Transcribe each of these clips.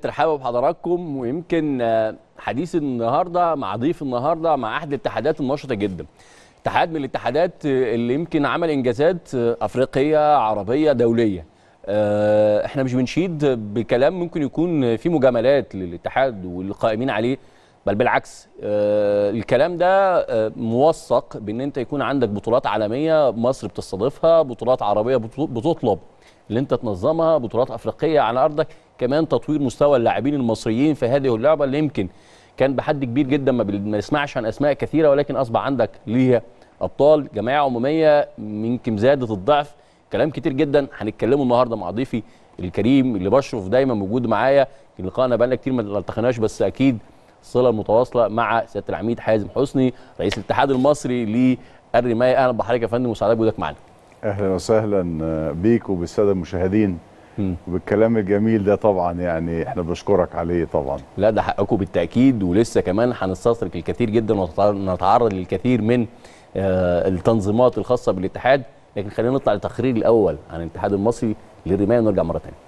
ترحبوا بحضراتكم ويمكن آه، حديث النهارده مع ضيف النهارده مع احد الاتحادات النشطه جدا اتحاد من الاتحادات آه، اللي يمكن عمل انجازات آه، افريقيه عربيه دوليه آه، احنا مش بنشيد بكلام ممكن يكون فيه مجاملات للاتحاد والقائمين عليه بل بالعكس آه، الكلام ده آه، موثق بان انت يكون عندك بطولات عالميه مصر بتستضيفها بطولات عربيه بتطل- بتطلب اللي انت تنظمها بطولات افريقيه على ارضك كمان تطوير مستوى اللاعبين المصريين في هذه اللعبه اللي يمكن كان بحد كبير جدا ما بال- ما نسمعش عن اسماء كثيره ولكن اصبح عندك ليها ابطال جمعيه عموميه يمكن زادت الضعف كلام كتير جدا هنتكلمه النهارده مع ضيفي الكريم اللي بشرف دايما موجود معايا يمكن لقائنا بقالنا كتير ما التقيناش بس اكيد الصله المتواصله مع سياده العميد حازم حسني رئيس الاتحاد المصري للرمايه اهلا بحضرتك يا فندم وسعداء بوجودك معانا اهلا وسهلا بيك وبالساده المشاهدين مم. وبالكلام الجميل ده طبعا يعني احنا بنشكرك عليه طبعا لا ده حقكم بالتاكيد ولسه كمان هنستطرق الكثير جدا ونتعرض للكثير من آه، التنظيمات الخاصه بالاتحاد لكن خلينا نطلع للتقرير الاول عن الاتحاد المصري للرمايه ونرجع مره ثانيه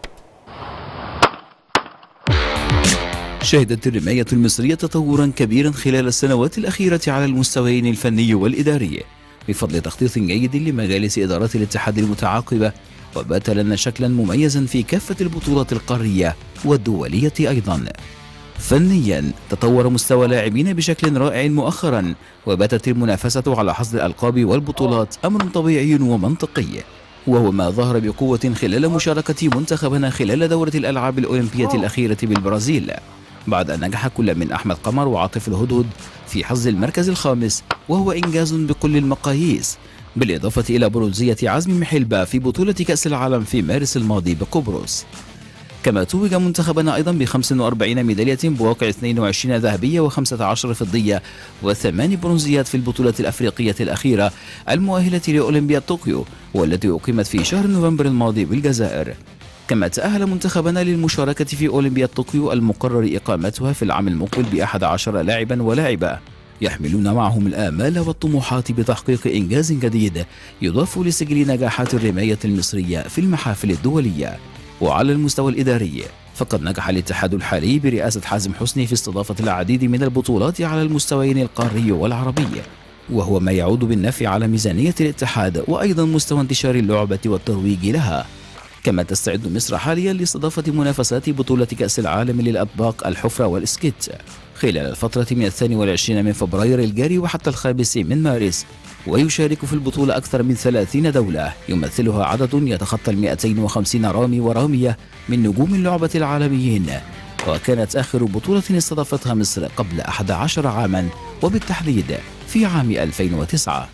شهدت الرماية المصرية تطورا كبيرا خلال السنوات الأخيرة على المستويين الفني والإداري بفضل تخطيط جيد لمجالس إدارات الاتحاد المتعاقبة وبات لنا شكلا مميزا في كافة البطولات القارية والدولية أيضا فنيا تطور مستوى لاعبين بشكل رائع مؤخرا وباتت المنافسة على حصد الألقاب والبطولات أمر طبيعي ومنطقي وهو ما ظهر بقوة خلال مشاركة منتخبنا خلال دورة الألعاب الأولمبية الأخيرة بالبرازيل بعد أن نجح كل من أحمد قمر وعاطف الهدهد في حظ المركز الخامس وهو إنجاز بكل المقاييس بالإضافة إلى برونزية عزمي محلبة في بطولة كأس العالم في مارس الماضي بقبرص كما توج منتخبنا أيضا ب 45 ميدالية بواقع 22 ذهبية و15 فضية وثمان برونزيات في البطولة الأفريقية الأخيرة المؤهلة لأولمبياد طوكيو والتي أقيمت في شهر نوفمبر الماضي بالجزائر كما تأهل منتخبنا للمشاركة في أولمبياد طوكيو المقرر إقامتها في العام المقبل بأحد عشر لاعبا ولاعبة يحملون معهم الآمال والطموحات بتحقيق إنجاز جديد يضاف لسجل نجاحات الرماية المصرية في المحافل الدولية وعلى المستوى الإداري فقد نجح الاتحاد الحالي برئاسة حازم حسني في استضافة العديد من البطولات على المستويين القاري والعربي وهو ما يعود بالنفع على ميزانية الاتحاد وأيضا مستوى انتشار اللعبة والترويج لها كما تستعد مصر حاليا لاستضافة منافسات بطولة كأس العالم للأطباق الحفرة والإسكيت خلال الفترة من الثاني والعشرين من فبراير الجاري وحتى الخامس من مارس ويشارك في البطولة أكثر من 30 دولة يمثلها عدد يتخطى ال 250 رامي ورامية من نجوم اللعبة العالميين وكانت آخر بطولة استضافتها مصر قبل 11 عاما وبالتحديد في عام 2009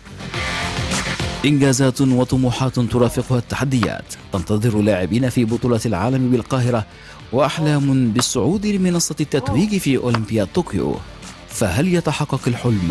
إنجازات وطموحات ترافقها التحديات تنتظر لاعبين في بطولة العالم بالقاهرة وأحلام بالصعود لمنصة التتويج في أولمبياد طوكيو فهل يتحقق الحلم؟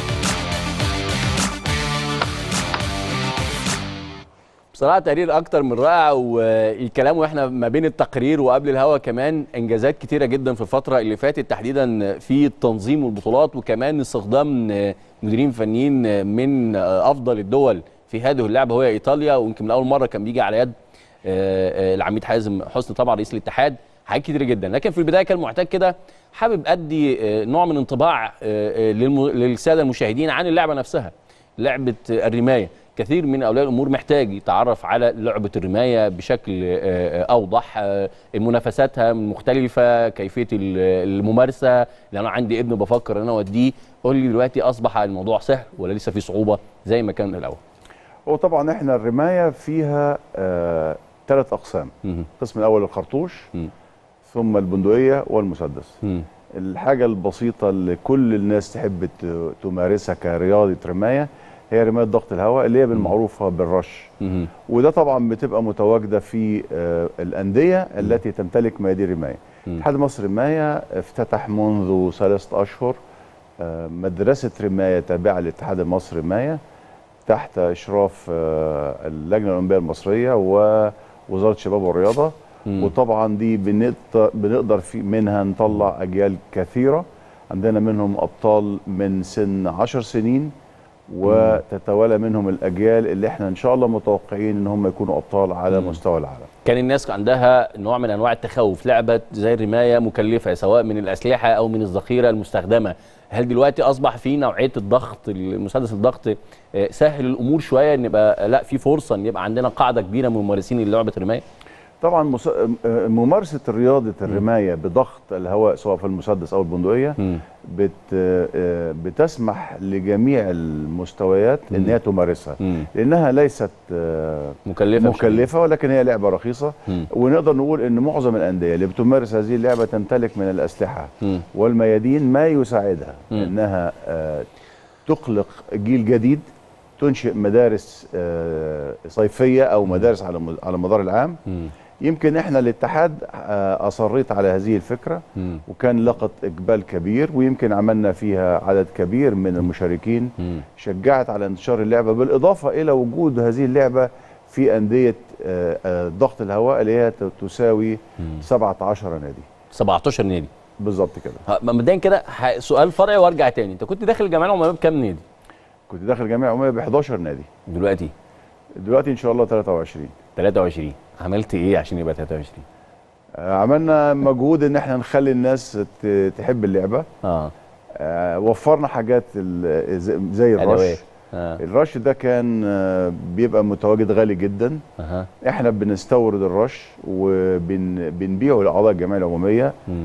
بصراحه تقرير اكتر من رائع والكلام واحنا ما بين التقرير وقبل الهوا كمان انجازات كتيره جدا في الفتره اللي فاتت تحديدا في التنظيم والبطولات وكمان استخدام مديرين فنيين من افضل الدول في هذه اللعبه وهي ايطاليا ويمكن من اول مره كان بيجي على يد آه، آه، العميد حازم حسني طبعا رئيس الاتحاد حاجات كتير جدا لكن في البدايه كان معتاد كده حابب ادي آه، نوع من انطباع آه، آه، للم- للساده المشاهدين عن اللعبه نفسها لعبه آه، الرمايه كثير من اولياء الامور محتاج يتعرف على لعبه الرمايه بشكل آه، آه، اوضح آه، منافساتها مختلفه كيفيه ال- الممارسه لان انا عندي ابن بفكر ان انا اوديه قول لي دلوقتي اصبح الموضوع سهل ولا لسه في صعوبه زي ما كان الاول هو طبعا احنا الرمايه فيها آه ثلاث اقسام مهم. القسم الاول الخرطوش مم. ثم البندقيه والمسدس مم. الحاجه البسيطه اللي كل الناس تحب ت- تمارسها كرياضه رمايه هي رمايه ضغط الهواء اللي هي بالمعروفه بالرش مهم. وده طبعا بتبقى متواجده في آه، الانديه التي تمتلك ميادين رمايه مم. اتحاد مصر رمايه افتتح منذ ثلاثة اشهر آه، مدرسه رمايه تابعه للاتحاد المصري رمايه تحت اشراف آه، اللجنه الاولمبيه المصريه ووزاره الشباب والرياضه مم. وطبعا دي بنقدر بنقدر في منها نطلع اجيال كثيره عندنا منهم ابطال من سن 10 سنين وتتوالى منهم الاجيال اللي احنا ان شاء الله متوقعين ان هم يكونوا ابطال على مم. مستوى العالم كان الناس عندها نوع من انواع التخوف لعبه زي الرمايه مكلفه سواء من الاسلحه او من الذخيره المستخدمه هل دلوقتي اصبح في نوعيه الضغط المسدس الضغط آه، سهل الامور شويه ان يبقى لا في فرصه ان يبقى عندنا قاعده كبيره من ممارسين للعبه الرمايه طبعا مس... آه، ممارسه رياضه الرمايه بضغط الهواء سواء في المسدس او البندقيه مم. بت... آه، بتسمح لجميع المستويات ان مم. هي تمارسها مم. لانها ليست آه، مكلفه مكلفه ولكن هي لعبه رخيصه مم. ونقدر نقول ان معظم الانديه اللي بتمارس هذه اللعبه تمتلك من الاسلحه مم. والميادين ما يساعدها مم. انها آه، تخلق جيل جديد تنشئ مدارس آه، صيفيه او مدارس على م- على مدار العام مم. يمكن احنا الاتحاد آه، اصريت على هذه الفكره مم. وكان لقت اقبال كبير ويمكن عملنا فيها عدد كبير من المشاركين مم. شجعت على انتشار اللعبه بالاضافه الى وجود هذه اللعبه في انديه آه، آه، ضغط الهواء اللي هي ت- تساوي مم. 17 نادي 17 نادي بالظبط كده ها، مبدئيا كده ح- سؤال فرعي وارجع تاني انت كنت داخل الجمعيه العموميه بكام نادي كنت داخل جمعيه عموميه ب 11 نادي دلوقتي دلوقتي ان شاء الله 23 23 عملت ايه عشان يبقى 23 آه، عملنا مجهود ان احنا نخلي الناس ت- تحب اللعبه اه آه، وفرنا حاجات ال- زي- زي أدوات. الرش اه الرش ده كان آه، بيبقى متواجد غالي جدا اها احنا بنستورد الرش وبنبيعه لاعضاء الجمعيه العموميه مم.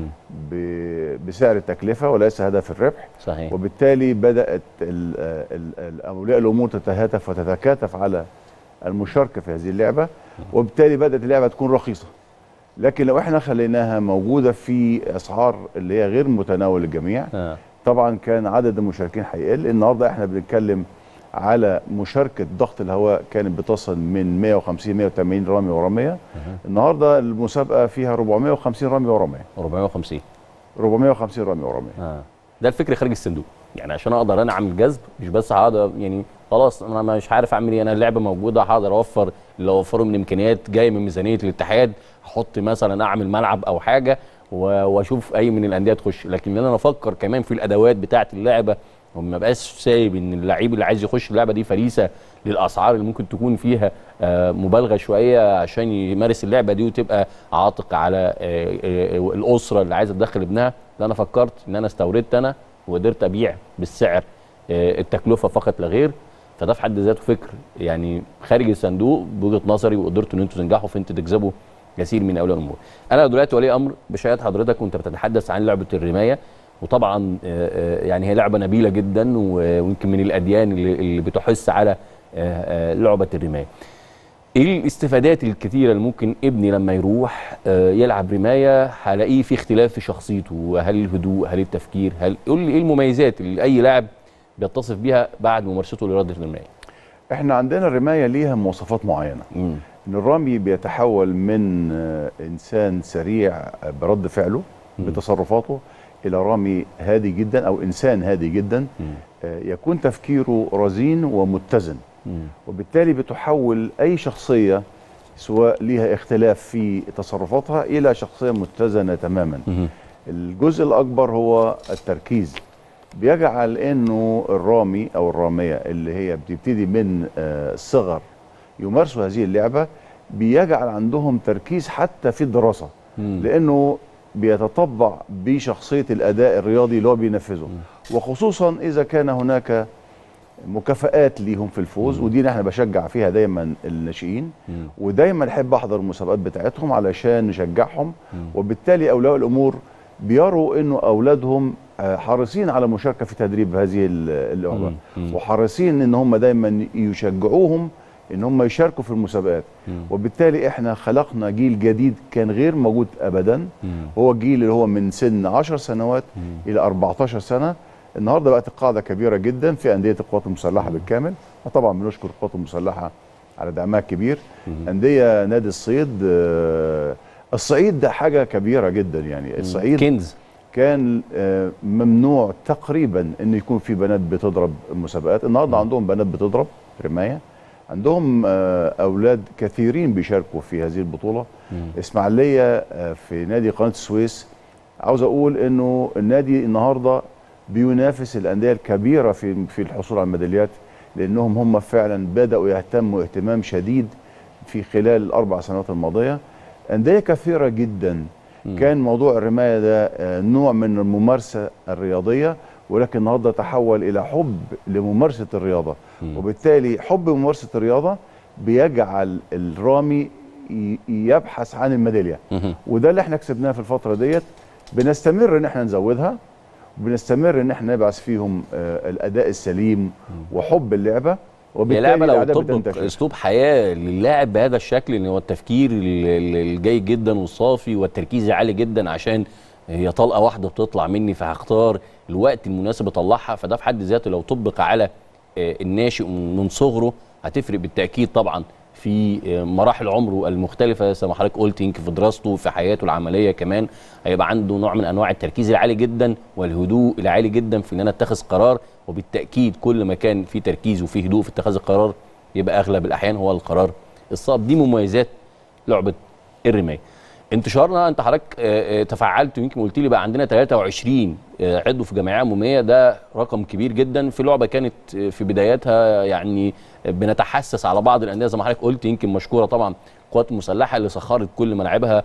ب- بسعر التكلفه وليس هدف الربح صحيح وبالتالي بدات ال- ال- ال- اولياء الامور تتهاتف وتتكاتف على المشاركه في هذه اللعبه وبالتالي بدات اللعبه تكون رخيصه لكن لو احنا خليناها موجوده في اسعار اللي هي غير متناول الجميع اه طبعا كان عدد المشاركين هيقل النهارده احنا بنتكلم على مشاركه ضغط الهواء كانت بتصل من 150 180 رامي ورميه النهارده المسابقه فيها 450 رامي ورميه 450 450 رامي ورميه اه ده الفكر خارج الصندوق يعني عشان اقدر انا اعمل جذب مش بس هقدر يعني خلاص انا مش عارف اعمل ايه انا اللعبه موجوده هقدر اوفر اللي اوفره من امكانيات جايه من ميزانيه الاتحاد احط مثلا اعمل ملعب او حاجه و- واشوف اي من الانديه تخش لكن ان انا افكر كمان في الادوات بتاعه اللعبه وما بقاش سايب ان اللعيب اللي عايز يخش اللعبه دي فريسه للاسعار اللي ممكن تكون فيها آه، مبالغه شويه عشان يمارس اللعبه دي وتبقى عاتق على آه، آه، الاسره اللي عايزه تدخل ابنها لا انا فكرت ان انا استوردت انا وقدرت ابيع بالسعر آه، التكلفه فقط لا غير فده في حد ذاته فكر يعني خارج الصندوق بوجهه نظري وقدرتوا ان انتوا تنجحوا في انتوا تجذبوا كثير من اولياء الامور. انا دلوقتي ولي امر بشهاده حضرتك وانت بتتحدث عن لعبه الرمايه وطبعا آه، آه، يعني هي لعبه نبيله جدا و- ويمكن من الاديان اللي, اللي بتحث على آه، آه، لعبه الرمايه. ايه الاستفادات الكثيره اللي ممكن ابني لما يروح آه، يلعب رمايه هلاقيه في اختلاف في شخصيته هل الهدوء هل التفكير هل قول لي ايه المميزات اللي اي لاعب بيتصف بيها بعد ممارسته لرياضه الرمايه احنا عندنا الرمايه ليها مواصفات معينه مم. ان الرامي بيتحول من آه، انسان سريع برد فعله مم. بتصرفاته الى رامي هادي جدا او انسان هادي جدا مم. آه، يكون تفكيره رزين ومتزن مم. وبالتالي بتحول اي شخصيه سواء ليها اختلاف في تصرفاتها الى شخصيه متزنه تماما مم. الجزء الاكبر هو التركيز بيجعل انه الرامي او الراميه اللي هي بتبتدي من آه، الصغر يمارسوا هذه اللعبه بيجعل عندهم تركيز حتى في الدراسه مم. لانه بيتطبع بشخصيه الاداء الرياضي اللي هو بينفذه وخصوصا اذا كان هناك مكافآت ليهم في الفوز ودي احنا بشجع فيها دايما الناشئين مم. ودايما احب احضر المسابقات بتاعتهم علشان نشجعهم مم. وبالتالي اولياء الامور بيروا انه اولادهم آه، حريصين على المشاركه في تدريب هذه ال- اللعبه مم. مم. وحريصين ان هم دايما يشجعوهم ان هم يشاركوا في المسابقات مم. وبالتالي احنا خلقنا جيل جديد كان غير موجود ابدا مم. هو الجيل اللي هو من سن 10 سنوات مم. الى 14 سنه النهارده بقت القاعده كبيره جدا في انديه القوات المسلحه بالكامل وطبعا بنشكر القوات المسلحه على دعمها الكبير مم. انديه نادي الصيد آه، الصعيد ده حاجه كبيره جدا يعني الصعيد كنز كان آه، ممنوع تقريبا ان يكون في بنات بتضرب مسابقات النهارده عندهم بنات بتضرب رمايه عندهم آه، اولاد كثيرين بيشاركوا في هذه البطوله مم. اسماعيليه آه، في نادي قناه السويس عاوز اقول انه النادي النهارده بينافس الانديه الكبيره في في الحصول على الميداليات لانهم هم فعلا بداوا يهتموا اهتمام شديد في خلال الاربع سنوات الماضيه انديه كثيره جدا كان موضوع الرمايه ده آه، نوع من الممارسه الرياضيه ولكن النهارده تحول الى حب لممارسه الرياضه وبالتالي حب ممارسه الرياضه بيجعل الرامي ي- يبحث عن الميداليه مهم. وده اللي احنا كسبناه في الفتره ديت بنستمر ان احنا نزودها وبنستمر ان احنا نبعث فيهم آه، الاداء السليم وحب اللعبه هي وبالتالي لعبه لو الأعداء تطبق بتنتشر. اسلوب حياه للاعب بهذا الشكل ان هو التفكير ال- ال- الجيد جدا والصافي والتركيز عالي جدا عشان هي طلقه واحده بتطلع مني فهختار الوقت المناسب اطلعها فده في حد ذاته لو طبق على آه، الناشئ من صغره هتفرق بالتاكيد طبعا في آه، مراحل عمره المختلفه زي ما حضرتك قلت يمكن في دراسته في حياته العمليه كمان هيبقى عنده نوع من انواع التركيز العالي جدا والهدوء العالي جدا في ان انا اتخذ قرار وبالتاكيد كل ما كان في تركيز وفي هدوء في اتخاذ القرار يبقى اغلب الاحيان هو القرار الصائب دي مميزات لعبه الرمايه انتشارنا انت حضرتك آه، آه، تفاعلت ويمكن قلت لي بقى عندنا 23 آه، عضو في جمعيه عموميه ده رقم كبير جدا في لعبه كانت آه، في بداياتها يعني بنتحسس على بعض الانديه زي ما حضرتك قلت يمكن مشكوره طبعا القوات المسلحه اللي سخرت كل ملاعبها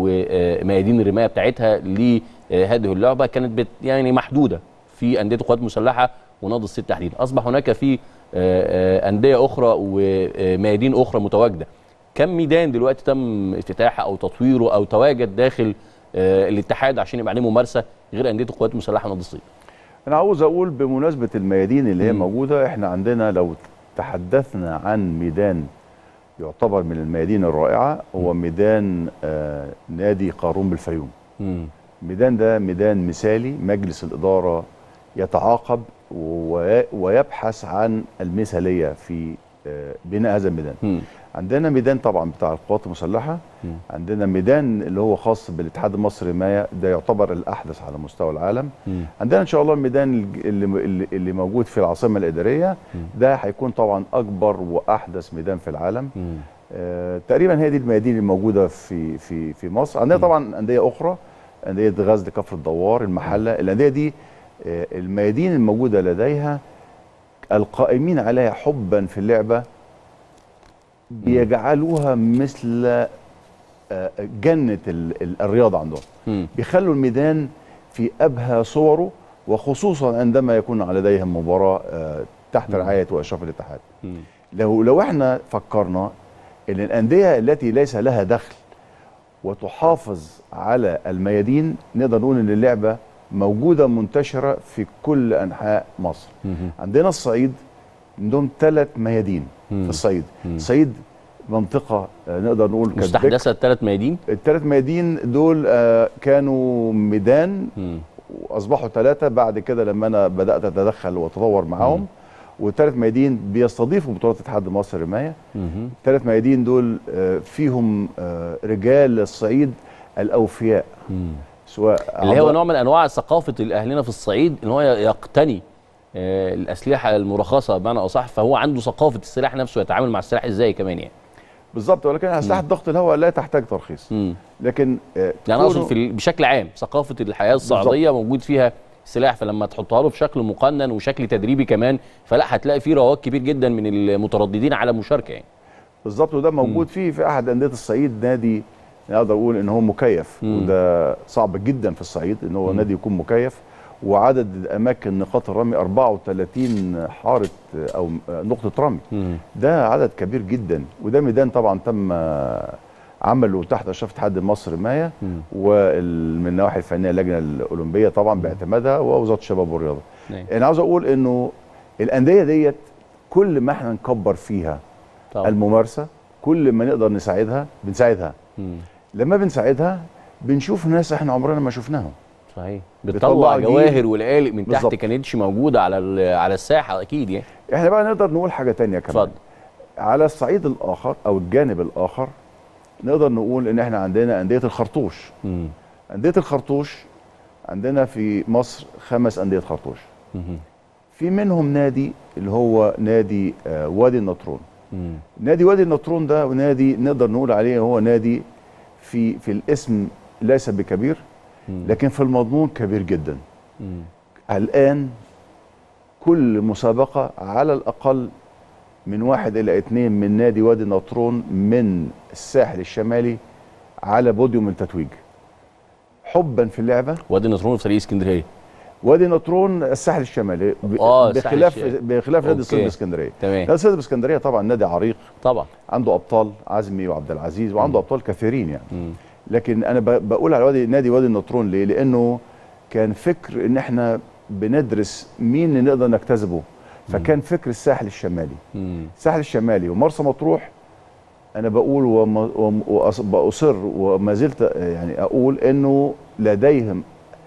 وميادين الرمايه بتاعتها لهذه اللعبه كانت بت يعني محدوده في انديه القوات المسلحه ونادي الصيد تحديدا اصبح هناك في آه، آه، انديه اخرى وميادين اخرى متواجده كم ميدان دلوقتي تم افتتاحه او تطويره او تواجد داخل آه، الاتحاد عشان يبقى عليه ممارسه غير انديه القوات المسلحه ونادي الصيد انا عاوز اقول بمناسبه الميادين اللي هي مم. موجوده احنا عندنا لو تحدثنا عن ميدان يعتبر من الميادين الرائعه هو ميدان آه نادي قارون بالفيوم مم. الميدان ده ميدان مثالي مجلس الاداره يتعاقب و- ويبحث عن المثاليه في آه، بناء هذا الميدان مم. عندنا ميدان طبعا بتاع القوات المسلحه مم. عندنا ميدان اللي هو خاص بالاتحاد المصري للرمايه ده يعتبر الاحدث على مستوى العالم مم. عندنا ان شاء الله الميدان الج- اللي اللي- اللي موجود في العاصمه الاداريه مم. ده هيكون طبعا اكبر واحدث ميدان في العالم مم. آه تقريبا هي دي الميادين الموجوده في في في مصر عندنا طبعا انديه اخرى انديه غزل كفر الدوار المحله الانديه دي آه الميادين الموجوده لديها القائمين عليها حبا في اللعبه بيجعلوها مثل آه، جنه ال- ال- الرياضه عندهم مم. بيخلوا الميدان في ابهى صوره وخصوصا عندما يكون لديهم مباراه آه، تحت رعايه واشراف الاتحاد مم. لو لو احنا فكرنا ان الانديه التي ليس لها دخل وتحافظ على الميادين نقدر نقول ان اللعبه موجوده منتشره في كل انحاء مصر مم. عندنا الصعيد عندهم ثلاث ميادين مم. في الصعيد مم. الصعيد منطقه آه، نقدر نقول كانت بك- مستحدثه الثلاث ميادين الثلاث ميادين دول آه، كانوا ميدان مم. واصبحوا ثلاثه بعد كده لما انا بدات اتدخل واتطور معاهم والثلاث ميادين بيستضيفوا بطولات اتحاد مصر للرمايه مم. الثلاث ميادين دول آه، فيهم آه، رجال الصعيد الاوفياء مم. سواء اللي هو أعضاء- نوع من انواع ثقافه الاهلنا في الصعيد ان هو يقتني آه، الاسلحه المرخصه بمعنى اصح فهو عنده ثقافه السلاح نفسه يتعامل مع السلاح ازاي كمان يعني بالظبط ولكن اسلحه ضغط الهواء لا تحتاج ترخيص مم. لكن آه، يعني كونه- اقصد في ال- بشكل عام ثقافه الحياه الصعيديه موجود فيها سلاح فلما تحطها له بشكل مقنن وشكل تدريبي كمان فلا هتلاقي فيه رواج كبير جدا من المترددين على المشاركه يعني بالظبط وده موجود فيه في احد انديه الصعيد نادي نقدر اقول ان هو مكيف مم. وده صعب جدا في الصعيد ان هو مم. نادي يكون مكيف وعدد اماكن نقاط الرمي 34 حاره او نقطه رمي مم. ده عدد كبير جدا وده ميدان طبعا تم عمله تحت اشراف اتحاد مصر رمايه مم. ومن النواحي الفنيه اللجنه الاولمبيه طبعا باعتمادها ووزاره الشباب والرياضه نعم. انا عاوز اقول انه الانديه ديت كل ما احنا نكبر فيها طبعا الممارسه كل ما نقدر نساعدها بنساعدها مم. لما بنساعدها بنشوف ناس احنا عمرنا ما شفناهم صحيح بيطلع بتطلع جيل. جواهر والقالق من تحت بالظبط. كانتش موجوده على ال- على الساحه اكيد يعني احنا بقى نقدر نقول حاجه تانية كمان اتفضل على الصعيد الاخر او الجانب الاخر نقدر نقول ان احنا عندنا انديه الخرطوش مم. انديه الخرطوش عندنا في مصر خمس انديه خرطوش مم. في منهم نادي اللي هو نادي آه، وادي النطرون مم. نادي وادي النطرون ده نادي نقدر نقول عليه هو نادي في في الاسم ليس بكبير مم. لكن في المضمون كبير جدا مم. الآن كل مسابقة على الأقل من واحد الى اثنين من نادي وادي النطرون من الساحل الشمالي على بوديوم التتويج حبا في اللعبه وادي النطرون في فريق اسكندريه وادي النطرون الساحل الشمالي ب- آه، الساحل بخلاف الشمالي. بخلاف نادي أوكي. الصيد اسكندريه تمام نادي الصيد اسكندريه طبعا نادي عريق طبعا عنده ابطال عزمي وعبد العزيز وعنده ابطال كثيرين يعني مم. لكن انا ب- بقول على وادي نادي وادي النطرون ليه؟ لانه كان فكر ان احنا بندرس مين اللي نقدر نجتذبه فكان فكر الساحل الشمالي مم. الساحل الشمالي ومرسى مطروح انا بقول وم- وم- وأص- واصر وما زلت يعني اقول انه لديهم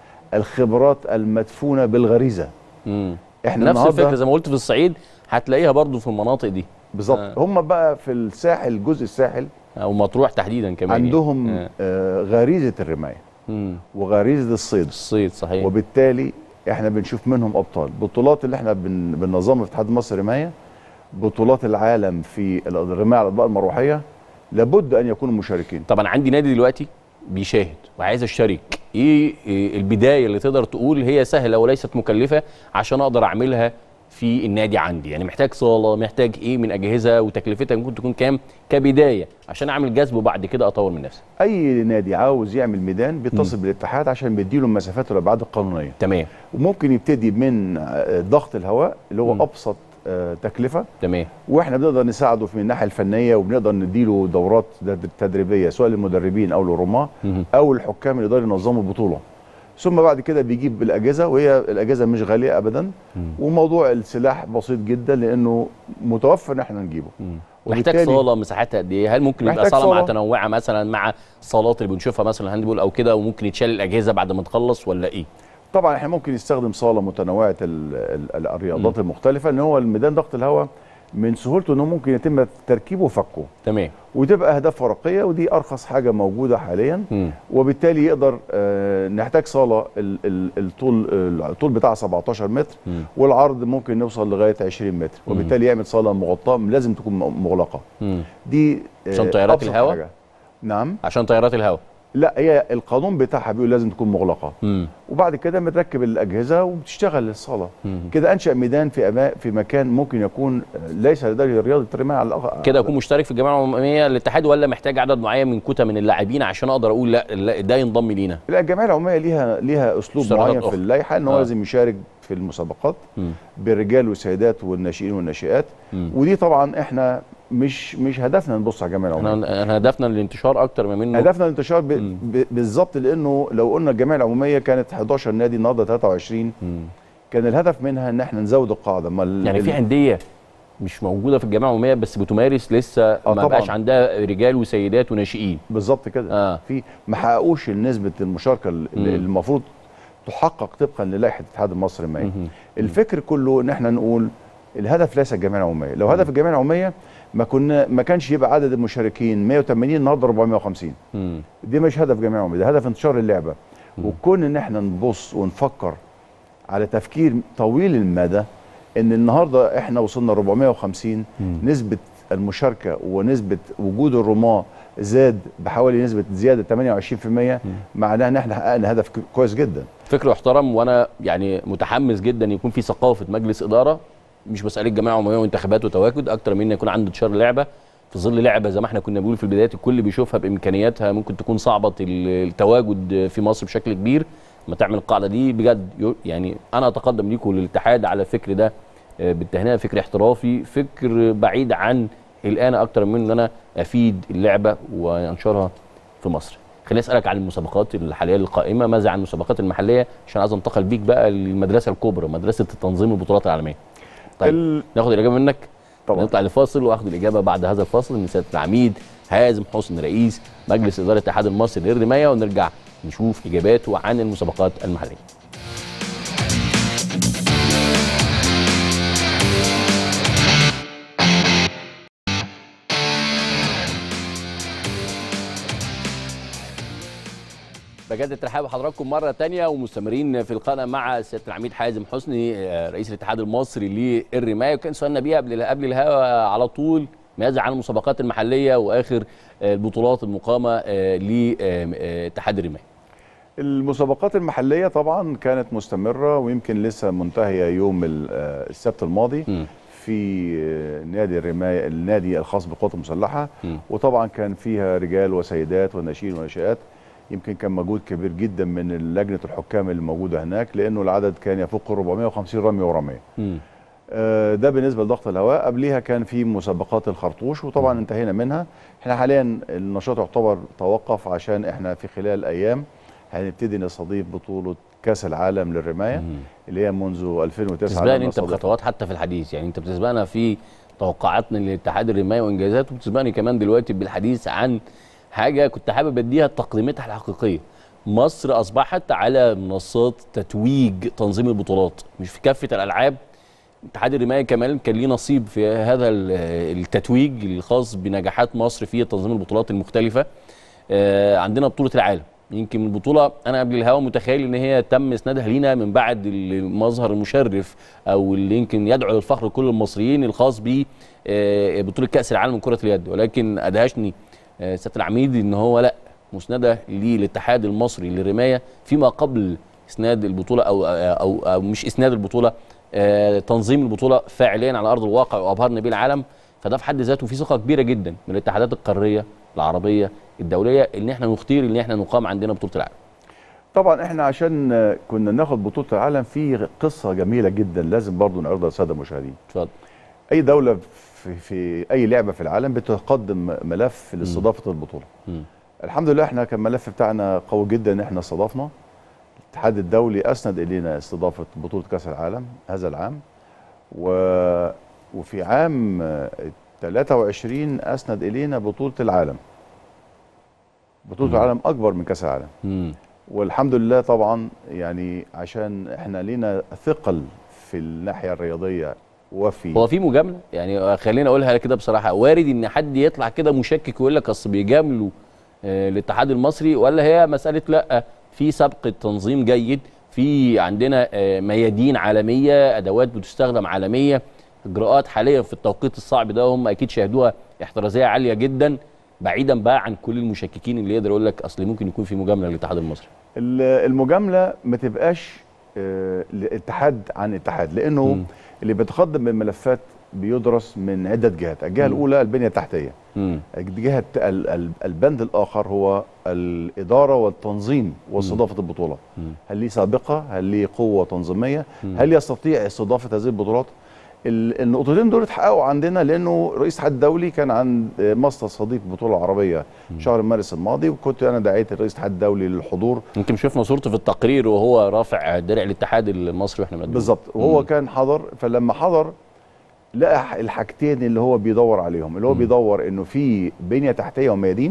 الخبرات المدفونه بالغريزه مم. احنا نفس النهارده الفكره زي ما قلت في الصعيد هتلاقيها برضو في المناطق دي بالظبط آه. هم بقى في الساحل جزء الساحل او مطروح تحديدا كمان يعني. عندهم آه. آه غريزه الرمايه مم. وغريزه الصيد الصيد صحيح وبالتالي احنا بنشوف منهم ابطال بطولات اللي احنا بن بننظمها في اتحاد مصر رمايه بطولات العالم في الرمايه على الاطباق المروحيه لابد ان يكونوا مشاركين طبعا عندي نادي دلوقتي بيشاهد وعايز اشترك ايه إيه البدايه اللي تقدر تقول هي سهله وليست مكلفه عشان اقدر اعملها في النادي عندي يعني محتاج صاله محتاج ايه من اجهزه وتكلفتها ممكن تكون كام كبدايه عشان اعمل جذب وبعد كده اطور من نفسي اي نادي عاوز يعمل ميدان بيتصل بالاتحاد عشان بيديله المسافات والابعاد القانونيه تمام وممكن يبتدي من آه، ضغط الهواء اللي هو مم. ابسط آه، تكلفه تمام واحنا بنقدر نساعده في الناحيه الفنيه وبنقدر نديله دورات تد- تدريبيه سواء للمدربين او للرماه مهم. او الحكام اللي يقدروا ينظموا البطوله ثم بعد كده بيجيب الاجهزه وهي الاجهزه مش غاليه ابدا مم. وموضوع السلاح بسيط جدا لانه متوفر ان احنا نجيبه مم. محتاج وبالتالي- صاله مساحتها قد ايه؟ هل ممكن يبقى محتاج صاله, صالة. متنوعه مثلا مع الصالات اللي بنشوفها مثلا هاندبول او كده وممكن يتشال الاجهزه بعد ما تخلص ولا ايه؟ طبعا احنا ممكن نستخدم صاله متنوعه ال- ال- الرياضات المختلفه ان هو الميدان ضغط الهواء من سهولته انه ممكن يتم تركيبه وفكه تمام وتبقى اهداف ورقيه ودي ارخص حاجه موجوده حاليا مم. وبالتالي يقدر آه، نحتاج صاله ال- ال- الطول الطول بتاعها 17 متر مم. والعرض ممكن نوصل لغايه 20 متر وبالتالي يعمل صاله مغطاه لازم تكون م- مغلقه مم. دي آه، عشان طيارات أبسط الهواء؟ حاجة. نعم عشان طيارات الهواء لا هي القانون بتاعها بيقول لازم تكون مغلقه مم. وبعد كده بنركب الاجهزه وبتشتغل الصاله مم. كده انشا ميدان في أما في مكان ممكن يكون آه، ليس لدرجه رياضه الرمايه على الأقل كده اكون مشترك في الجمعيه العموميه للاتحاد ولا محتاج عدد معين من كتى من اللاعبين عشان اقدر اقول لا, لا ده ينضم لينا لا الجمعيه العموميه ليها ليها اسلوب اشتراطات معين أخرى. في اللائحه ان هو آه. لازم يشارك في المسابقات مم. بالرجال والسيدات والناشئين والناشئات مم. ودي طبعا احنا مش مش هدفنا نبص على الجمعيه العموميه احنا احنا هدفنا الانتشار اكتر ما منه هدفنا الانتشار ب... مم. ب... بالظبط لانه لو قلنا الجمعيه العموميه كانت 11 نادي النهارده 23 مم. كان الهدف منها ان احنا نزود القاعده ما ال... يعني في ال- انديه مش موجوده في الجمعيه العموميه بس بتمارس لسه ما طبعاً. بقاش عندها رجال وسيدات وناشئين بالظبط كده اه في ما حققوش نسبه المشاركه اللي مم. المفروض تحقق طبقا للائحه الاتحاد المصري المائي مهم. الفكر كله ان احنا نقول الهدف ليس الجمعيه العموميه لو هدف الجمعيه العموميه ما كنا ما كانش يبقى عدد المشاركين 180 النهارده 450 مم. دي مش هدف جمعيه عموميه ده هدف انتشار اللعبه وكون ان احنا نبص ونفكر على تفكير طويل المدى ان النهارده احنا وصلنا 450 مم. نسبه المشاركه ونسبه وجود الرماه زاد بحوالي نسبه زياده 28% معناها ان احنا حققنا هدف ك- كويس جدا فكر يحترم وانا يعني متحمس جدا يكون في ثقافه مجلس اداره مش مساله جماعه عموميه وانتخابات وتواجد اكتر من ان يكون عنده انتشار لعبه في ظل لعبه زي ما احنا كنا بنقول في البدايات الكل بيشوفها بامكانياتها ممكن تكون صعبه ال- التواجد في مصر بشكل كبير ما تعمل القاعده دي بجد يو- يعني انا اتقدم ليكم للاتحاد على الفكر ده آه، بالتهنئه فكر احترافي فكر بعيد عن الان اكتر من ان انا افيد اللعبه وانشرها في مصر خليني اسالك عن المسابقات الحاليه القائمه ماذا عن المسابقات المحليه عشان عايز انتقل بيك بقى للمدرسه الكبرى مدرسه التنظيم البطولات العالميه طيب ال- ناخد الاجابه منك طبعا. نطلع لفاصل واخد الاجابه بعد هذا الفاصل من سياده العميد حازم حسن رئيس مجلس اداره الاتحاد المصري للرمايه ونرجع نشوف اجاباته عن المسابقات المحليه بجد الترحاب بحضراتكم مرة تانية ومستمرين في القناة مع سيادة العميد حازم حسني آه، رئيس الاتحاد المصري للرماية وكان سؤالنا بيه قبل قبل الهوا على طول ماذا عن المسابقات المحلية وآخر آه، البطولات المقامة لاتحاد الرماية المسابقات المحليه طبعا كانت مستمره ويمكن لسه منتهيه يوم ال- آه، السبت الماضي مم. في آه، نادي الرمايه النادي الخاص بالقوات المسلحه مم. وطبعا كان فيها رجال وسيدات وناشئين وناشئات يمكن كان مجهود كبير جدا من لجنه الحكام اللي موجوده هناك لانه العدد كان يفوق 450 رمي ورميه مم. آه، ده بالنسبه لضغط الهواء قبليها كان في مسابقات الخرطوش وطبعا انتهينا منها احنا حاليا النشاط يعتبر توقف عشان احنا في خلال ايام هنبتدي نستضيف بطوله كاس العالم للرمايه مم. اللي هي منذ 2009 بتسبقني لما انت استضفنا. بخطوات حتى في الحديث يعني انت بتسبقنا في توقعاتنا لاتحاد الرمايه وانجازاته وبتسبقني كمان دلوقتي بالحديث عن حاجه كنت حابب اديها تقديمتها الحقيقيه مصر اصبحت على منصات تتويج تنظيم البطولات مش في كافه الالعاب اتحاد الرمايه كمان كان ليه نصيب في هذا ال- التتويج الخاص بنجاحات مصر في تنظيم البطولات المختلفه آه، عندنا بطوله العالم يمكن البطوله انا قبل الهوا متخيل ان هي تم اسنادها لينا من بعد المظهر المشرف او اللي يمكن يدعو للفخر لكل المصريين الخاص ب آه، بطوله كاس العالم لكره اليد ولكن ادهشني آه، سياده العميد ان هو لا مسنده للاتحاد المصري للرمايه فيما قبل اسناد البطوله او او, أو مش اسناد البطوله آه، تنظيم البطوله فعليا على ارض الواقع وابهرنا بيه العالم فده في حد ذاته في ثقه كبيره جدا من الاتحادات القاريه العربيه الدوليه ان احنا نختير ان احنا نقام عندنا بطوله العالم طبعا احنا عشان آه، كنا ناخد بطوله العالم في قصه جميله جدا لازم برضو نعرضها للساده المشاهدين اتفضل اي دوله في, في اي لعبه في العالم بتقدم ملف لاستضافه البطوله مم. الحمد لله احنا كان الملف بتاعنا قوي جدا ان احنا استضفنا الاتحاد الدولي اسند الينا استضافه بطوله كاس العالم هذا العام و... وفي عام آه، 23 اسند الينا بطوله العالم بطوله مم. العالم اكبر من كاس العالم مم. والحمد لله طبعا يعني عشان احنا لينا ثقل في الناحيه الرياضيه وفي هو في مجامله يعني خليني اقولها كده بصراحه وارد ان حد يطلع كده مشكك ويقول لك اصل بيجاملوا آه، الاتحاد المصري ولا هي مساله لا في سبق تنظيم جيد في عندنا آه، ميادين عالميه ادوات بتستخدم عالميه اجراءات حاليا في التوقيت الصعب ده هم اكيد شاهدوها احترازيه عاليه جدا بعيدا بقى عن كل المشككين اللي يقدر يقول لك اصل ممكن يكون في مجامله للاتحاد المصري ال- المجامله ما تبقاش آه، لاتحاد عن اتحاد لانه مم. اللي بيتقدم من ملفات بيدرس من عده جهات الجهه مم. الاولى البنيه التحتيه امم الجهه الت- ال- ال- البند الاخر هو الاداره والتنظيم واستضافه البطوله مم. هل ليه سابقه هل ليه قوه تنظيميه مم. هل يستطيع استضافه هذه البطولات ال- النقطتين دول اتحققوا عندنا لانه رئيس الاتحاد الدولي كان عند مصر استضيف بطوله عربيه شهر مارس الماضي وكنت انا دعيت الرئيس الاتحاد الدولي للحضور يمكن شفنا صورته في التقرير وهو رافع درع الاتحاد المصري واحنا بنقدم بالظبط وهو مم. كان حضر فلما حضر لقى ح- الحاجتين اللي هو بيدور عليهم اللي هو مم. بيدور انه في بنيه تحتيه وميادين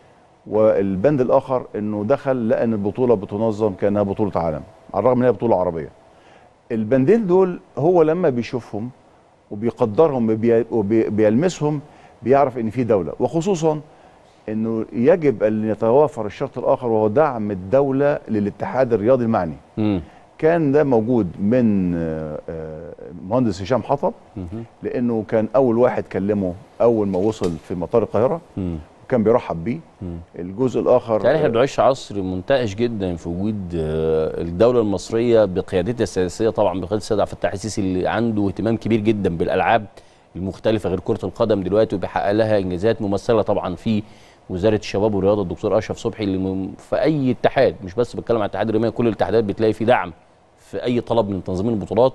والبند الاخر انه دخل لقى ان البطوله بتنظم كانها بطوله عالم على الرغم ان هي بطوله عربيه البندين دول هو لما بيشوفهم وبيقدرهم وبي- وبيلمسهم بيعرف ان في دوله وخصوصا انه يجب ان يتوافر الشرط الاخر وهو دعم الدوله للاتحاد الرياضي المعني مم. كان ده موجود من آه، آه، مهندس هشام حطب مهم. لانه كان اول واحد كلمه اول ما وصل في مطار القاهره مم. وكان بيرحب بيه مم. الجزء الاخر تعالى احنا آه، بنعيش عصر منتعش جدا في وجود آه، الدوله المصريه بقيادتها السياسيه طبعا بقياده السيد عبد الفتاح السيسي اللي عنده اهتمام كبير جدا بالالعاب المختلفه غير كره القدم دلوقتي وبيحقق لها انجازات ممثله طبعا في وزاره الشباب والرياضه الدكتور اشرف صبحي اللي من- في اي اتحاد مش بس بتكلم عن اتحاد الرمايه كل الاتحادات بتلاقي في دعم في اي طلب من تنظيمين البطولات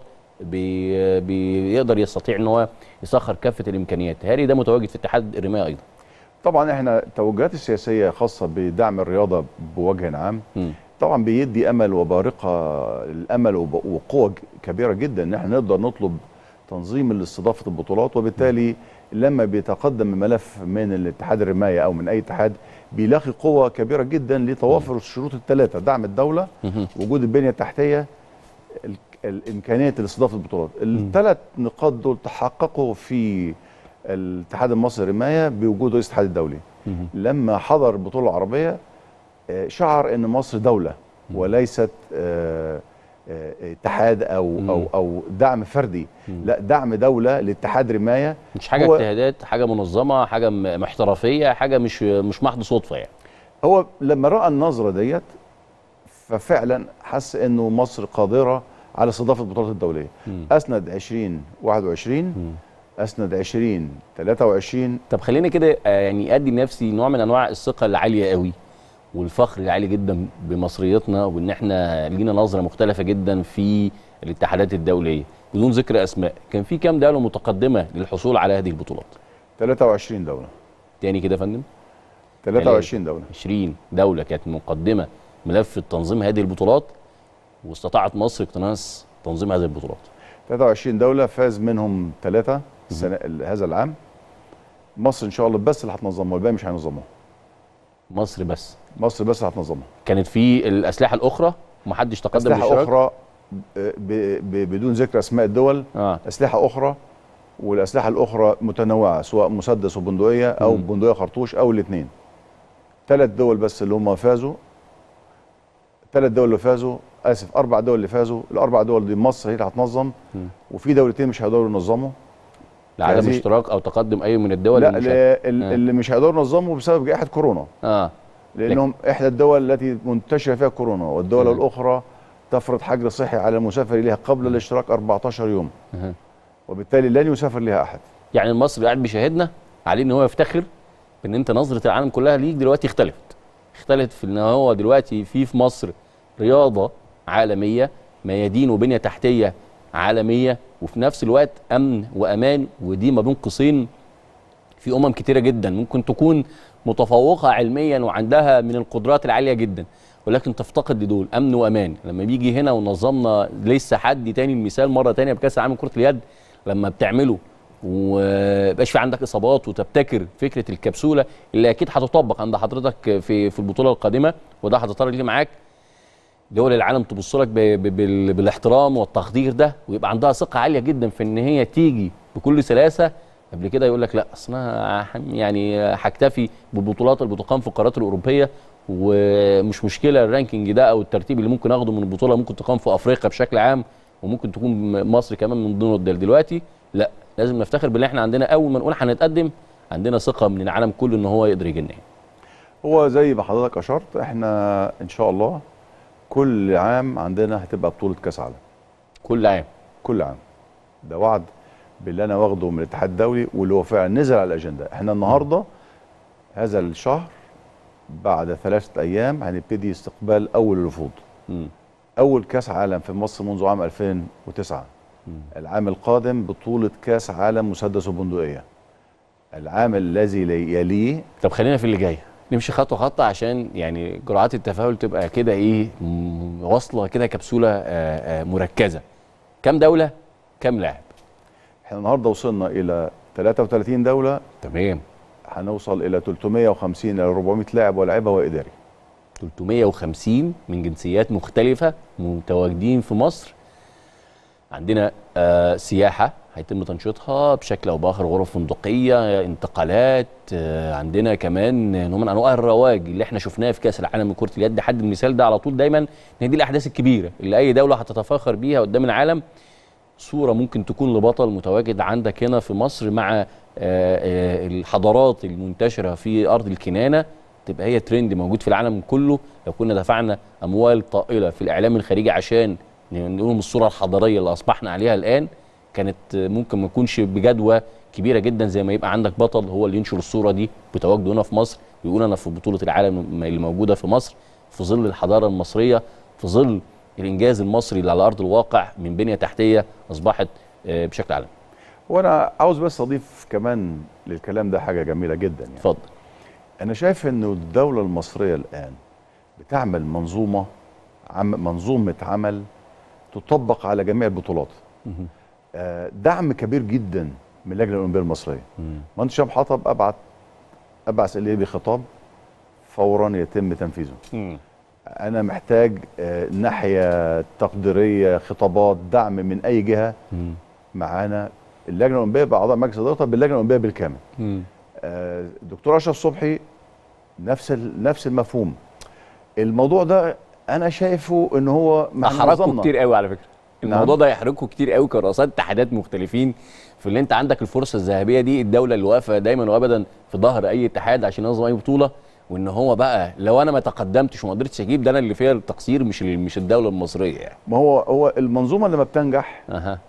بي بيقدر يستطيع ان هو يسخر كافه الامكانيات هاري ده متواجد في اتحاد الرمايه ايضا طبعا احنا التوجهات السياسيه خاصه بدعم الرياضه بوجه عام مم. طبعا بيدي امل وبارقه الامل وب- وقوه ج- كبيره جدا ان احنا نقدر نطلب تنظيم لاستضافه البطولات وبالتالي لما بيتقدم ملف من الاتحاد الرمايه او من اي اتحاد بيلاقي قوه كبيره جدا لتوافر الشروط الثلاثه دعم الدوله مهم. وجود البنيه التحتيه ال- الامكانيه لاستضافه البطولات الثلاث نقاط دول تحققوا في الاتحاد المصري للرمايه بوجود رئيس الاتحاد الدولي مهم. لما حضر البطوله العربيه آه، شعر ان مصر دوله وليست آه، آه، اتحاد او مم. او او دعم فردي لا دعم دوله لاتحاد رمايه مش حاجه هو- اجتهادات حاجه منظمه حاجه م- محترفيه حاجه مش مش محض صدفه يعني هو لما راى النظره ديت ففعلا حس انه مصر قادره على استضافه البطولات الدوليه مم. اسند 2021 اسند 20 23 طب خلينا كده آه، يعني ادي لنفسي نوع من انواع الثقه العاليه قوي والفخر العالي جدا بمصريتنا وان احنا لينا نظره مختلفه جدا في الاتحادات الدوليه بدون ذكر اسماء كان في كام دوله متقدمه للحصول على هذه البطولات 23 دوله تاني كده يا فندم 23 دوله 20 دوله كانت مقدمه ملف تنظيم هذه البطولات واستطاعت مصر اقتناص تنظيم هذه البطولات 23 دوله فاز منهم ثلاثه السنه هذا العام مصر ان شاء الله بس اللي هتنظمها والباقي مش هينظموها مصر بس مصر بس اللي هتنظمها كانت في الاسلحه الاخرى محدش تقدم اسلحه بالاشتراك اخرى ب- ب- بدون ذكر اسماء الدول اه اسلحه اخرى والاسلحه الاخرى متنوعه سواء مسدس وبندقيه او مم. بندقيه خرطوش او الاثنين ثلاث دول بس اللي هم فازوا ثلاث دول اللي فازوا اسف اربع دول اللي فازوا الاربع دول دي مصر هي اللي هتنظم مم. وفي دولتين مش هيقدروا ينظموا لعدم هذه- اشتراك او تقدم اي من الدول لا اللي مش- ل- ال- آه. اللي مش هيقدروا ينظموا بسبب جائحه كورونا اه لانهم احدى الدول التي منتشره فيها كورونا والدوله مم. الاخرى تفرض حجر صحي على المسافر اليها قبل الاشتراك 14 يوم أها. وبالتالي لن يسافر لها احد يعني المصري قاعد بيشاهدنا عليه ان هو يفتخر بان انت نظره العالم كلها ليك دلوقتي اختلفت اختلفت في ان هو دلوقتي في في مصر رياضه عالميه ميادين وبنيه تحتيه عالميه وفي نفس الوقت امن وامان ودي ما بين قوسين في امم كتيره جدا ممكن تكون متفوقه علميا وعندها من القدرات العاليه جدا ولكن تفتقد لدول امن وامان لما بيجي هنا ونظمنا لسه حد تاني المثال مره تانية بكاس العالم كره اليد لما بتعمله ومبقاش في عندك اصابات وتبتكر فكره الكبسوله اللي اكيد هتطبق عند حضرتك في في البطوله القادمه وده هتطرق ليه معاك دول العالم تبص لك ب- ب- بال- بالاحترام والتقدير ده ويبقى عندها ثقه عاليه جدا في ان هي تيجي بكل سلاسه قبل كده يقول لك لا اصل انا ح- يعني هكتفي بالبطولات اللي بتقام في القارات الاوروبيه ومش مشكله الرانكينج ده او الترتيب اللي ممكن اخده من البطوله ممكن تقام في افريقيا بشكل عام وممكن تكون مصر كمان من ضمن الدول دلوقتي لا لازم نفتخر باللي احنا عندنا اول ما نقول هنتقدم عندنا ثقه من العالم كله ان هو يقدر يجينا هو زي ما حضرتك اشرت احنا ان شاء الله كل عام عندنا هتبقى بطوله كاس عالم كل عام كل عام ده وعد باللي انا واخده من الاتحاد الدولي واللي هو فعلا نزل على الاجنده احنا النهارده هذا الشهر بعد ثلاثه ايام هنبتدي استقبال اول الوفود مم. اول كاس عالم في مصر منذ عام 2009 مم. العام القادم بطوله كاس عالم مسدس وبندقيه العام الذي يليه طب خلينا في اللي جاي نمشي خطوه خطوه عشان يعني جرعات التفاؤل تبقى كده ايه م- واصله كده كبسوله آه، آه، مركزه كام دوله كام لاعب احنا النهارده وصلنا الى 33 دوله تمام هنوصل الى 350 الى 400 لاعب ولاعيبه واداري 350 من جنسيات مختلفه متواجدين في مصر عندنا آه سياحه هيتم تنشيطها بشكل او باخر غرف فندقيه انتقالات آه عندنا كمان نوع من انواع الرواج اللي احنا شفناه في كاس العالم لكره اليد حد المثال ده على طول دايما ان دي الاحداث الكبيره اللي اي دوله هتتفاخر بيها قدام العالم صوره ممكن تكون لبطل متواجد عندك هنا في مصر مع آه، آه، الحضارات المنتشره في ارض الكنانه تبقى هي ترند موجود في العالم كله لو كنا دفعنا اموال طائله في الاعلام الخارجي عشان نقول الصوره الحضاريه اللي اصبحنا عليها الان كانت آه، ممكن ما تكونش بجدوى كبيره جدا زي ما يبقى عندك بطل هو اللي ينشر الصوره دي بتواجده هنا في مصر ويقول انا في بطوله العالم اللي موجوده في مصر في ظل الحضاره المصريه في ظل الانجاز المصري اللي على ارض الواقع من بنيه تحتيه اصبحت آه، بشكل عالمي وانا عاوز بس اضيف كمان للكلام ده حاجه جميله جدا يعني اتفضل انا شايف انه الدوله المصريه الان بتعمل منظومه عم منظومه عمل تطبق على جميع البطولات مهم. آه، دعم كبير جدا من اللجنه الاولمبيه المصريه مم. مهندس شاب حطب ابعت ابعث اليه بخطاب فورا يتم تنفيذه مم. انا محتاج آه، ناحيه تقديريه خطابات دعم من اي جهه مم. معانا اللجنه الاولمبيه باعضاء مجلس ادارتها باللجنه الاولمبيه بالكامل مم. آه، دكتور اشرف صبحي نفس ال- نفس المفهوم الموضوع ده انا شايفه ان هو مع احرجكم نظامنا. كتير قوي على فكره نعم. الموضوع ده يحرجكم كتير قوي كرؤساء اتحادات مختلفين في اللي انت عندك الفرصه الذهبيه دي الدوله اللي واقفه دايما وابدا في ظهر اي اتحاد عشان ينظم اي بطوله وان هو بقى لو انا ما تقدمتش وما قدرتش اجيب ده انا اللي فيها التقصير مش ال- مش الدوله المصريه يعني ما هو هو المنظومه لما بتنجح اها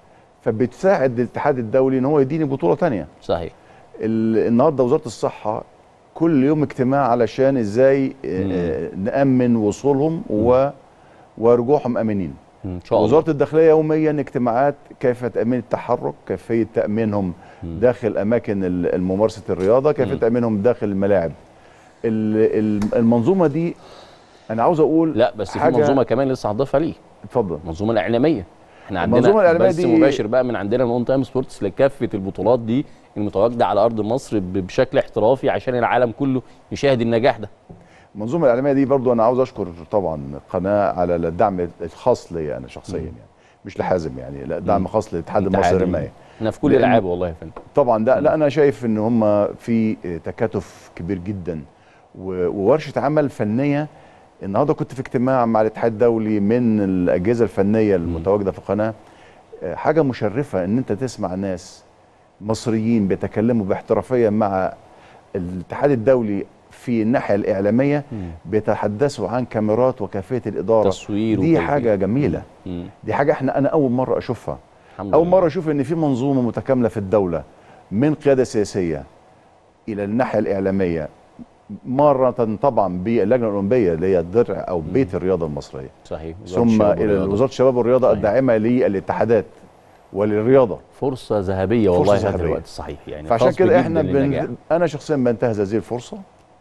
فبتساعد الاتحاد الدولي ان هو يديني بطوله تانية صحيح ال- النهارده وزاره الصحه كل يوم اجتماع علشان ازاي آه، نامن وصولهم و ورجوعهم امنين ان شاء الله وزاره الداخليه يوميا اجتماعات كيف تامين التحرك كيفيه تامينهم داخل اماكن ال- ممارسه الرياضه كيفيه مم. تامينهم داخل الملاعب ال- ال- المنظومه دي انا عاوز اقول لا بس في حاجة- منظومه كمان لسه هضيفها ليه اتفضل المنظومه الاعلاميه احنا عندنا المنظومة الإعلامية بس دي- مباشر بقى من عندنا من اون تايم سبورتس لكافه البطولات دي المتواجده على ارض مصر ب- بشكل احترافي عشان العالم كله يشاهد النجاح ده المنظومه الاعلاميه دي برضو انا عاوز اشكر طبعا قناه على الدعم الخاص لي انا شخصيا يعني مش لحازم يعني لا دعم مم. خاص للاتحاد الاتحاد المصري ال- للرمايه احنا في كل لأن- الالعاب والله يا فندم طبعا ده لا انا شايف ان هم في تكاتف كبير جدا و- وورشه عمل فنيه النهارده كنت في اجتماع مع الاتحاد الدولي من الاجهزه الفنيه المتواجده في القناه آه، حاجه مشرفه ان انت تسمع ناس مصريين بيتكلموا باحترافيه مع الاتحاد الدولي في الناحيه الاعلاميه بيتحدثوا عن كاميرات وكيفيه الاداره تصوير دي وكيفية. حاجه جميله مم. دي حاجه احنا انا اول مره اشوفها الحمد اول لله. مره اشوف ان في منظومه متكامله في الدوله من قياده سياسيه الى الناحيه الاعلاميه مره طبعا باللجنه الاولمبيه اللي هي الدرع او بيت الرياضه المصريه صحيح وزارة ثم الشباب الى والرياضة. وزاره الشباب والرياضه صحيح. الداعمه للاتحادات وللرياضه فرصه ذهبيه والله فرصة هذا ذهبية. الوقت صحيح يعني فعشان خصب كده جداً احنا للنجاح. بن... انا شخصيا بنتهز هذه الفرصه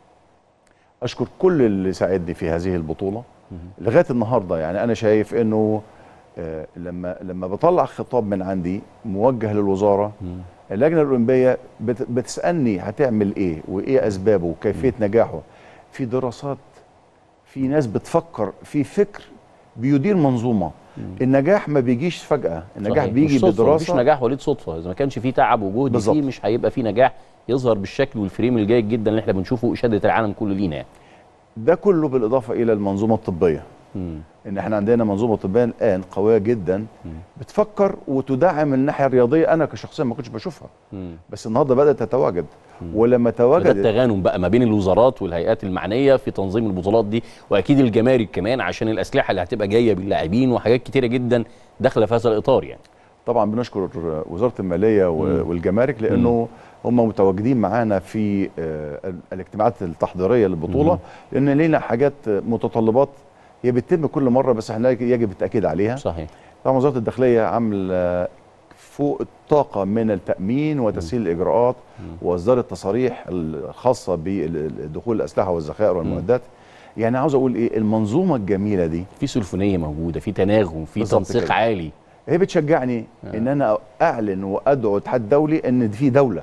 اشكر كل اللي ساعدني في هذه البطوله لغايه النهارده يعني انا شايف انه آه، لما لما بطلع خطاب من عندي موجه للوزاره مم. اللجنه الاولمبيه بت... بتسالني هتعمل ايه وايه اسبابه وكيفيه نجاحه في دراسات في ناس بتفكر في فكر بيدير منظومه النجاح ما بيجيش فجاه النجاح صحيح. بيجي مش صدفة، مفيش بدراسه نجاح وليد صدفه اذا ما كانش فيه تعب وجهد بالظبط. فيه مش هيبقى فيه نجاح يظهر بالشكل والفريم الجيد جدا اللي احنا بنشوفه اشاده العالم كله لينا يعني ده كله بالاضافه الى المنظومه الطبيه مم. ان احنا عندنا منظومه طبيه الان قويه جدا بتفكر وتدعم الناحيه الرياضيه انا كشخصيا ما كنتش بشوفها مم. بس النهارده بدات تتواجد ولما وده تواجدت التغانم بقى ما بين الوزارات والهيئات المعنيه في تنظيم البطولات دي واكيد الجمارك كمان عشان الاسلحه اللي هتبقى جايه باللاعبين وحاجات كتيره جدا داخله في هذا الاطار يعني طبعا بنشكر وزاره الماليه و- والجمارك لانه هم متواجدين معانا في آه، ال- الاجتماعات التحضيريه للبطوله لان لينا حاجات متطلبات هي بتتم كل مره بس احنا يجب التاكيد عليها صحيح طبعا وزاره الداخليه عامله فوق الطاقه من التامين وتسهيل الاجراءات واصدار التصاريح الخاصه بدخول الاسلحه والذخائر والمعدات يعني عاوز اقول ايه المنظومه الجميله دي في سلفونيه موجوده في تناغم في بالظبط تنسيق كده. عالي هي بتشجعني ان انا اعلن وادعو الاتحاد الدولي ان في دوله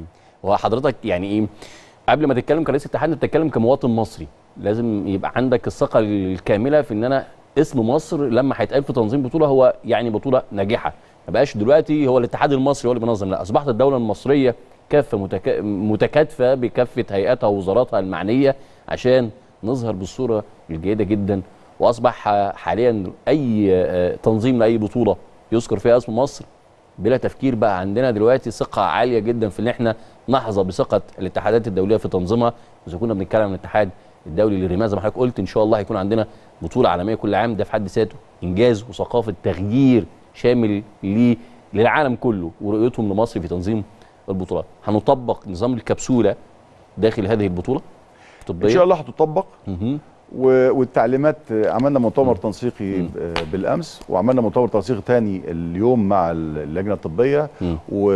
وحضرتك يعني ايه قبل ما تتكلم كرئيس اتحاد انت بتتكلم كمواطن مصري لازم يبقى عندك الثقه الكامله في ان انا اسم مصر لما هيتقال في تنظيم بطوله هو يعني بطوله ناجحه ما بقاش دلوقتي هو الاتحاد المصري هو اللي بينظم لا اصبحت الدوله المصريه كافه متكا... متكاتفه بكافه هيئاتها ووزاراتها المعنيه عشان نظهر بالصوره الجيده جدا واصبح حاليا اي آه، تنظيم لاي بطوله يذكر فيها اسم مصر بلا تفكير بقى عندنا دلوقتي ثقه عاليه جدا في ان احنا نحظى بثقه الاتحادات الدوليه في تنظيمها اذا كنا بنتكلم عن الاتحاد الدولي للرمايه زي ما حضرتك قلت ان شاء الله هيكون عندنا بطوله عالميه كل عام ده في حد ذاته انجاز وثقافه تغيير شامل ليه للعالم كله ورؤيتهم لمصر في تنظيم البطولات هنطبق نظام الكبسوله داخل هذه البطوله الطبيه ان شاء الله هتطبق مهم. و- والتعليمات آه، عملنا مؤتمر تنسيقي آه، بالامس وعملنا مؤتمر تنسيقي تاني اليوم مع اللجنه الطبيه مم.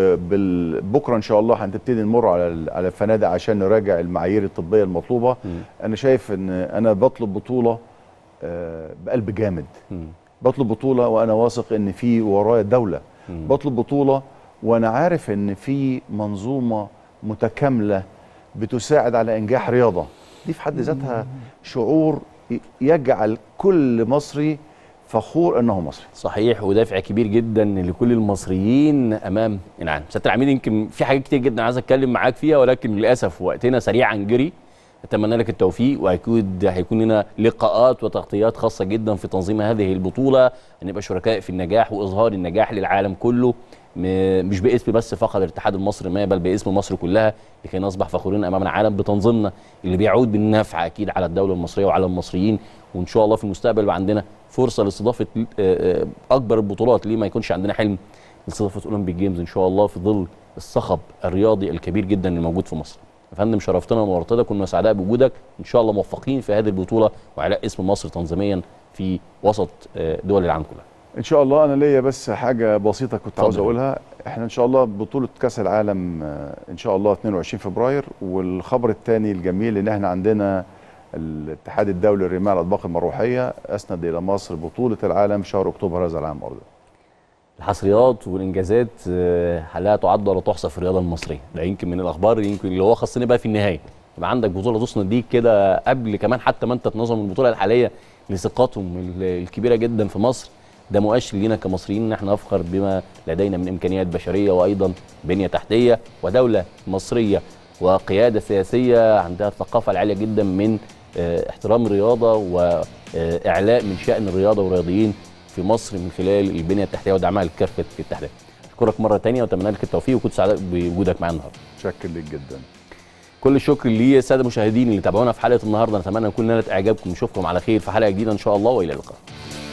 وبكره ان شاء الله هنبتدي نمر على ال- على الفنادق عشان نراجع المعايير الطبيه المطلوبه انا شايف ان انا بطلب بطوله آه، بقلب جامد مم. بطلب بطوله وانا واثق ان في ورايا دوله بطلب بطوله وانا عارف ان في منظومه متكامله بتساعد على انجاح رياضه دي في حد ذاتها شعور ي- يجعل كل مصري فخور انه مصري صحيح ودافع كبير جدا لكل المصريين امام العالم سياده العميد يمكن في حاجات كتير جدا عايز اتكلم معاك فيها ولكن للاسف وقتنا سريعا جري اتمنى لك التوفيق واكيد هيكون لنا لقاءات وتغطيات خاصه جدا في تنظيم هذه البطوله نبقى شركاء في النجاح واظهار النجاح للعالم كله م- مش باسم بس فقط الاتحاد المصري ما بل باسم مصر كلها لكي نصبح فخورين امام العالم بتنظيمنا اللي بيعود بالنفع اكيد على الدوله المصريه وعلى المصريين وان شاء الله في المستقبل يبقى عندنا فرصه لاستضافه آه، آه، اكبر البطولات ليه ما يكونش عندنا حلم لاستضافه اولمبيك جيمز ان شاء الله في ظل الصخب الرياضي الكبير جدا اللي موجود في مصر يا فندم شرفتنا ونورتنا كنا سعداء بوجودك ان شاء الله موفقين في هذه البطوله وعلاء اسم مصر تنظيميا في وسط آه، دول العالم كلها ان شاء الله انا ليا بس حاجه بسيطه كنت عاوز اتفضل. اقولها احنا ان شاء الله بطوله كاس العالم آه، ان شاء الله 22 فبراير والخبر الثاني الجميل ان احنا عندنا الاتحاد الدولي للرمايه على الاطباق المروحيه اسند الى مصر بطوله العالم شهر اكتوبر هذا العام برضه الحصريات والانجازات آه، لا تعد ولا تحصى في الرياضه المصريه ده يمكن من الاخبار يمكن اللي هو خاصني بقى في النهايه يبقى عندك بطوله تسند ليك كده قبل كمان حتى ما انت تنظم البطوله الحاليه لثقتهم ال- الكبيره جدا في مصر ده مؤشر لينا كمصريين ان احنا نفخر بما لدينا من امكانيات بشريه وايضا بنيه تحتيه ودوله مصريه وقياده سياسيه عندها الثقافه العاليه جدا من آه، احترام الرياضه واعلاء من شان الرياضه والرياضيين في مصر من خلال البنيه التحتيه ودعمها لكافه الاتحادات. اشكرك مره ثانيه واتمنى لك التوفيق وكنت سعيد بوجودك معانا النهارده. شكر ليك جدا كل الشكر للساده المشاهدين اللي تابعونا في حلقه النهارده نتمنى نكون نالت اعجابكم نشوفكم على خير في حلقه جديده ان شاء الله والى اللقاء.